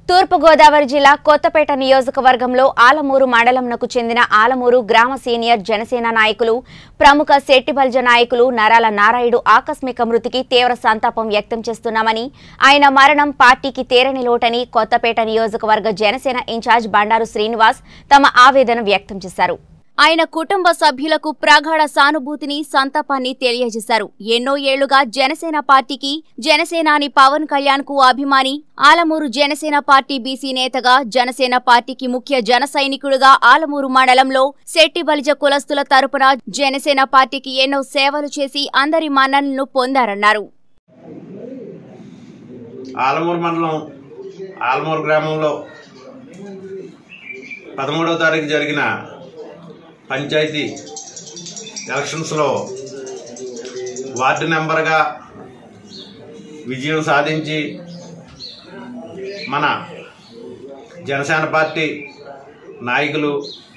తూర్పుగోదావరి జిల్లా కొత్తపేట నియోజకవర్గంలో ఆలమూరు మండలంనకు చెందిన ఆలమూరు గ్రామ సీనియర్ జనసేన నాయకులు ప్రముఖ శెట్టిబల్జ నాయకులు నరాల నారాయుడు ఆకస్మిక మృతికి తీవ్ర సంతాపం వ్యక్తం చేస్తున్నామని ఆయన మరణం పార్టీకి తీరని లోటని కొత్తపేట నియోజకవర్గ జనసేన ఇన్ఛార్జ్ బండారు శ్రీనివాస్ తమ ఆవేదన వ్యక్తం చేశారు ఆయన కుటుంబ సభ్యులకు ప్రగాఢ సానుభూతిని సంతాపాన్ని తెలియజేశారు ఎన్నో ఏళ్లుగా జనసేన పార్టీకి జనసేనాని పవన్ కళ్యాణ్ కు అభిమాని ఆలమూరు జనసేన పార్టీ బీసీ నేతగా జనసేన పార్టీకి ముఖ్య జన సైనికుడుగా ఆలమూరు మండలంలో శెట్టి బలిజ కులస్తుల తరపున జనసేన పార్టీకి ఎన్నో సేవలు చేసి అందరి మన్ననలను పొందారన్నారు ఆలమూరు మండలం ఆలమూరు గ్రామంలో పదమూడవ తారీఖు జరిగిన పంచాయతీ ఎలక్షన్స్లో వార్డు నెంబర్గా విజయం సాధించి మన జనసేన పార్టీ నాయకులు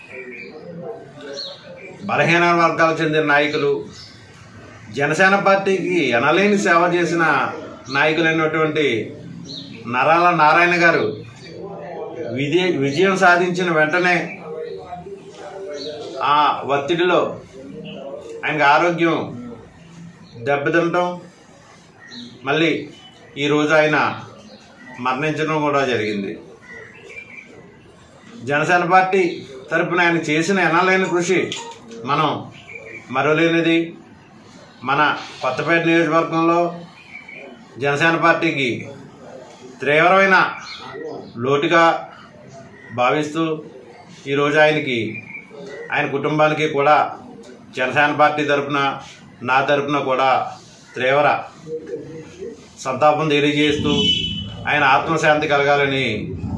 బలహీన వర్గాలకు చెందిన నాయకులు జనసేన పార్టీకి ఎనలేని సేవ చేసిన నాయకులైనటువంటి నరాల నారాయణ గారు విజయ విజయం సాధించిన వెంటనే ఆ ఒత్తిడిలో ఆయనకు ఆరోగ్యం దెబ్బతినటం మళ్ళీ ఈరోజు ఆయన మరణించడం కూడా జరిగింది జనసేన పార్టీ తరపున ఆయన చేసిన ఎనలేని కృషి మనం మరవలేనిది మన కొత్తపేట నియోజకవర్గంలో జనసేన పార్టీకి తీవ్రమైన లోటుగా భావిస్తూ ఈరోజు ఆయనకి ఆయన కుటుంబానికి కూడా జనసేన పార్టీ తరపున నా తరపున కూడా తీవ్ర సంతాపం తెలియజేస్తూ ఆయన ఆత్మశాంతి కలగాలని